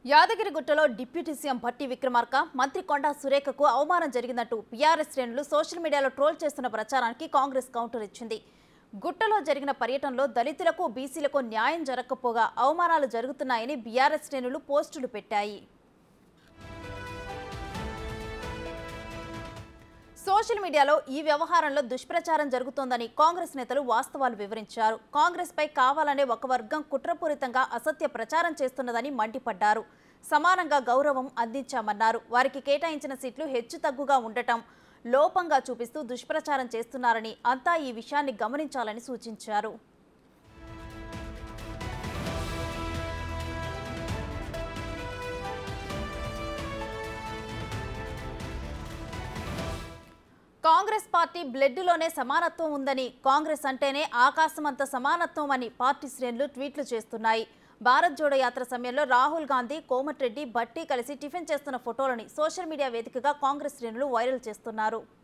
యాదగిరిగుట్టలో deputy CM Bhatti Vikramarka మంత్రి కొండా సురేఖకు అవమానం జరిగిందంటూ బీఆర్ఎస్ శ్రేణులు సోషల్ మీడియాలో ట్రోల్ చేస్తున్న ప్రచారానికి కాంగ్రెస్ కౌంటర్ ఇచ్చింది గుట్టలో జరిగిన పర్యటనలో దళితులకు బీసీలకు న్యాయం జరగకపోగా అవమానాలు జరుగుతున్నాయని బీఆర్ఎస్ శ్రేణులు పోస్టులు పెట్టాయి సోషల్ మీడియాలో ఈ వ్యవహారంలో దుష్ప్రచారం జరుగుతోందని కాంగ్రెస్ నేతలు వాస్తవాలు వివరించారు కాంగ్రెస్ పై కావాలనే ఒక వర్గం కుట్రపూరితంగా అసత్య ప్రచారం చేస్తున్నదని మండిపడ్డారు సమానంగా గౌరవం అందించామన్నారు వారికి కేటాయించిన సీట్లు హెచ్చు తగ్గుగా ఉండటం లోపంగా చూపిస్తూ దుష్ప్రచారం చేస్తున్నారని అంతా ఈ విషయాన్ని గమనించాలని సూచించారు కాంగ్రెస్ పార్టీ బ్లడ్లోనే సమానత్వం ఉందని కాంగ్రెస్ అంటేనే ఆకాశమంత సమానత్వం అని పార్టీ శ్రేణులు ట్వీట్లు చేస్తున్నాయి భారత్ జోడో యాత్ర సమయంలో రాహుల్ గాంధీ కోమటిరెడ్డి భట్టి కలిసి టిఫిన్ చేస్తున్న ఫోటోలని సోషల్ మీడియా వేదికగా కాంగ్రెస్ శ్రేణులు వైరల్ చేస్తున్నారు